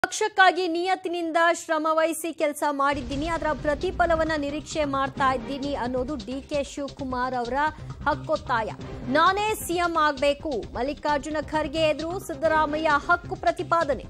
ಪಕ್ಷಕ್ಕಾಗಿ ನಿಯತ್ತಿನಿಂದ ಶ್ರಮ ವಹಿಸಿ ಕೆಲಸ ಮಾಡಿದ್ದೀನಿ ಅದರ ಪ್ರತಿಫಲವನ್ನ ನಿರೀಕ್ಷೆ ಮಾಡ್ತಾ ಇದ್ದೀನಿ ಅನ್ನೋದು ಡಿ ಕೆ ಶಿವಕುಮಾರ್ ಅವರ ಹಕ್ಕೊತ್ತಾಯ ನಾನೇ ಸಿಎಂ ಆಗಬೇಕು ಮಲ್ಲಿಕಾರ್ಜುನ ಖರ್ಗೆ ಎದುರು ಸಿದ್ದರಾಮಯ್ಯ ಹಕ್ಕು ಪ್ರತಿಪಾದನೆ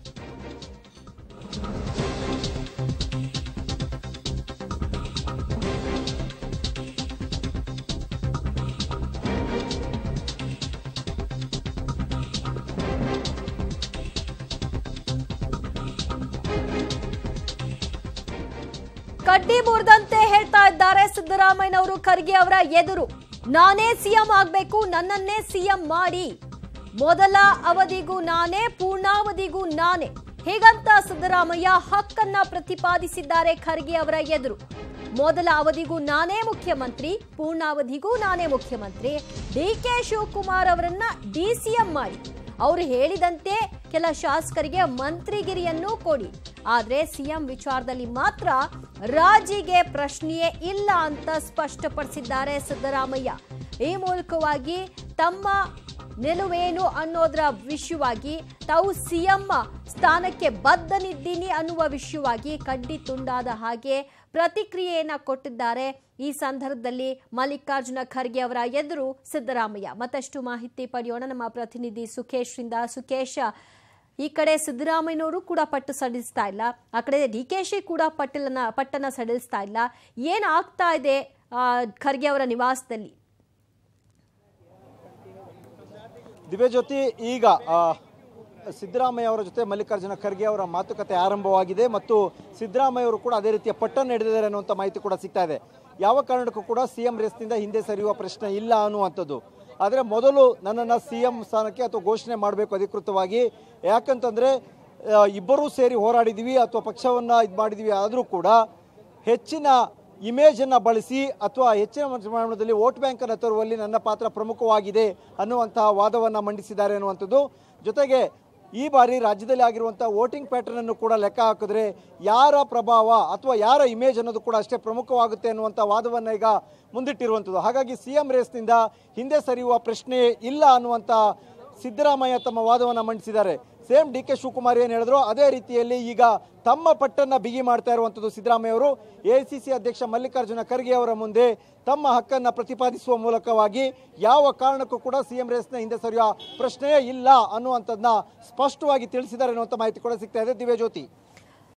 ಕಡ್ಡಿ ಮುರಿದಂತೆ ಹೇಳ್ತಾ ಇದ್ದಾರೆ ಸಿದ್ದರಾಮಯ್ಯನವರು ಖರ್ಗೆ ಅವರ ಎದುರು ನಾನೇ ಸಿಎಂ ಆಗ್ಬೇಕು ನನ್ನನ್ನೇ ಸಿಎಂ ಮಾಡಿ ಮೊದಲ ಅವಧಿಗೂ ನಾನೇ ಪೂರ್ಣಾವಧಿಗೂ ನಾನೇ ಹೀಗಂತ ಸಿದ್ದರಾಮಯ್ಯ ಹಕ್ಕನ್ನ ಪ್ರತಿಪಾದಿಸಿದ್ದಾರೆ ಖರ್ಗೆ ಅವರ ಎದುರು ಮೊದಲ ಅವಧಿಗೂ ನಾನೇ ಮುಖ್ಯಮಂತ್ರಿ ಪೂರ್ಣಾವಧಿಗೂ ನಾನೇ ಮುಖ್ಯಮಂತ್ರಿ ಡಿ ಕೆ ಶಿವಕುಮಾರ್ ಅವರನ್ನ ಡಿಸಿಎಂ ಮಾಡಿ ಅವರು ಹೇಳಿದಂತೆ ಕೆಲ ಶಾಸಕರಿಗೆ ಮಂತ್ರಿಗಿರಿಯನ್ನು ಕೊಡಿ ಆದ್ರೆ ಸಿಎಂ ವಿಚಾರದಲ್ಲಿ ಮಾತ್ರ ರಾಜಿಗೆ ಪ್ರಶ್ನೆಯೇ ಇಲ್ಲ ಅಂತ ಸ್ಪಷ್ಟಪಡಿಸಿದ್ದಾರೆ ಸಿದ್ದರಾಮಯ್ಯ ಈ ಮೂಲಕವಾಗಿ ತಮ್ಮ ನಿಲುವೇನು ಅನ್ನೋದರ ವಿಷಯವಾಗಿ ತಾವು ಸಿಎಂ ಸ್ಥಾನಕ್ಕೆ ಬದ್ಧನಿದ್ದೀನಿ ಅನ್ನುವ ವಿಷಯವಾಗಿ ಕಡ್ಡಿ ತುಂಡಾದ ಹಾಗೆ ಪ್ರತಿಕ್ರಿಯೆಯನ್ನ ಕೊಟ್ಟಿದ್ದಾರೆ ಈ ಸಂದರ್ಭದಲ್ಲಿ ಮಲ್ಲಿಕಾರ್ಜುನ ಖರ್ಗೆ ಅವರ ಎದುರು ಸಿದ್ದರಾಮಯ್ಯ ಮತ್ತಷ್ಟು ಮಾಹಿತಿ ಪಡೆಯೋಣ ನಮ್ಮ ಪ್ರತಿನಿಧಿ ಸುಖೇಶ್ ರಿಂದ ಸುಖೇಶ್ ಈ ಕಡೆ ಸಿದ್ದರಾಮಯ್ಯನವರು ಕೂಡ ಪಟ್ಟು ಸಡಿಲಿಸ್ತಾ ಇಲ್ಲ ಆ ಕಡೆ ಡಿ ಕೆ ಶಿ ಕೂಡ ಪಟ್ಟಲನ ಪಟ್ಟನ ಸಡಿಲಿಸ್ತಾ ಇಲ್ಲ ಏನಾಗ್ತಾ ಇದೆ ಆ, ಖರ್ಗೆ ಅವರ ನಿವಾಸದಲ್ಲಿ ದಿವ್ಯಜ್ಯೋತಿ ಈಗ ಆ, ಸಿದ್ದರಾಮಯ್ಯ ಅವರ ಜೊತೆ ಮಲ್ಲಿಕಾರ್ಜುನ ಖರ್ಗೆ ಅವರ ಮಾತುಕತೆ ಆರಂಭವಾಗಿದೆ ಮತ್ತು ಸಿದ್ದರಾಮಯ್ಯ ಅವರು ಕೂಡ ಅದೇ ರೀತಿಯ ಪಟ್ಟನ್ನು ಹಿಡಿದಿದ್ದಾರೆ ಅನ್ನುವಂಥ ಮಾಹಿತಿ ಕೂಡ ಸಿಗ್ತಾ ಇದೆ ಯಾವ ಕಾರಣಕ್ಕೂ ಕೂಡ ಸಿ ಎಂ ರೇಸ್ನಿಂದ ಹಿಂದೆ ಸರಿಯುವ ಪ್ರಶ್ನೆ ಇಲ್ಲ ಅನ್ನುವಂಥದ್ದು ಆದರೆ ಮೊದಲು ನನ್ನನ್ನು ಸಿ ಎಂ ಸ್ಥಾನಕ್ಕೆ ಅಥವಾ ಘೋಷಣೆ ಮಾಡಬೇಕು ಅಧಿಕೃತವಾಗಿ ಯಾಕಂತಂದರೆ ಇಬ್ಬರೂ ಸೇರಿ ಹೋರಾಡಿದ್ದೀವಿ ಅಥವಾ ಪಕ್ಷವನ್ನು ಇದು ಮಾಡಿದ್ದೀವಿ ಆದರೂ ಕೂಡ ಹೆಚ್ಚಿನ ಇಮೇಜನ್ನು ಬಳಸಿ ಅಥವಾ ಹೆಚ್ಚಿನ ಪ್ರಮಾಣದಲ್ಲಿ ವೋಟ್ ಬ್ಯಾಂಕನ್ನು ತರುವಲ್ಲಿ ನನ್ನ ಪಾತ್ರ ಪ್ರಮುಖವಾಗಿದೆ ಅನ್ನುವಂತಹ ವಾದವನ್ನು ಮಂಡಿಸಿದ್ದಾರೆ ಅನ್ನುವಂಥದ್ದು ಜೊತೆಗೆ ಈ ಬಾರಿ ರಾಜ್ಯದಲ್ಲಿ ಆಗಿರುವಂಥ ವೋಟಿಂಗ್ ಪ್ಯಾಟರ್ನ್ ಅನ್ನು ಕೂಡ ಲೆಕ್ಕ ಹಾಕಿದ್ರೆ ಯಾರ ಪ್ರಭಾವ ಅಥವಾ ಯಾರ ಇಮೇಜ್ ಅನ್ನೋದು ಕೂಡ ಅಷ್ಟೇ ಪ್ರಮುಖವಾಗುತ್ತೆ ಅನ್ನುವಂಥ ವಾದವನ್ನು ಈಗ ಮುಂದಿಟ್ಟಿರುವಂಥದ್ದು ಹಾಗಾಗಿ ಸಿ ಎಂ ರೇಸ್ನಿಂದ ಹಿಂದೆ ಸರಿಯುವ ಪ್ರಶ್ನೆ ಇಲ್ಲ ಅನ್ನುವಂಥ ಸಿದ್ದರಾಮಯ್ಯ ತಮ್ಮ ವಾದವನ್ನು ಮಂಡಿಸಿದ್ದಾರೆ ಸೇಮ್ ಡಿ ಕೆ ಶಿವಕುಮಾರ್ ಏನು ಹೇಳಿದ್ರು ಅದೇ ರೀತಿಯಲ್ಲಿ ಈಗ ತಮ್ಮ ಪಟ್ಟನ್ನ ಬಿಗಿ ಮಾಡ್ತಾ ಇರುವಂಥದ್ದು ಸಿದ್ದರಾಮಯ್ಯ ಅವರು ಎಐಸಿಸಿ ಅಧ್ಯಕ್ಷ ಮಲ್ಲಿಕಾರ್ಜುನ ಖರ್ಗೆ ಅವರ ಮುಂದೆ ತಮ್ಮ ಹಕ್ಕನ್ನ ಪ್ರತಿಪಾದಿಸುವ ಮೂಲಕವಾಗಿ ಯಾವ ಕಾರಣಕ್ಕೂ ಕೂಡ ಸಿಎಂ ರೇಸ್ನ ಹಿಂದೆ ಸರಿಯುವ ಪ್ರಶ್ನೆಯೇ ಇಲ್ಲ ಅನ್ನುವಂಥದ್ದನ್ನ ಸ್ಪಷ್ಟವಾಗಿ ತಿಳಿಸಿದ್ದಾರೆ ಅನ್ನುವಂಥ ಮಾಹಿತಿ ಕೂಡ ಸಿಗ್ತಾ ಇದೆ ದಿವ್ಯಜ್ಯೋತಿ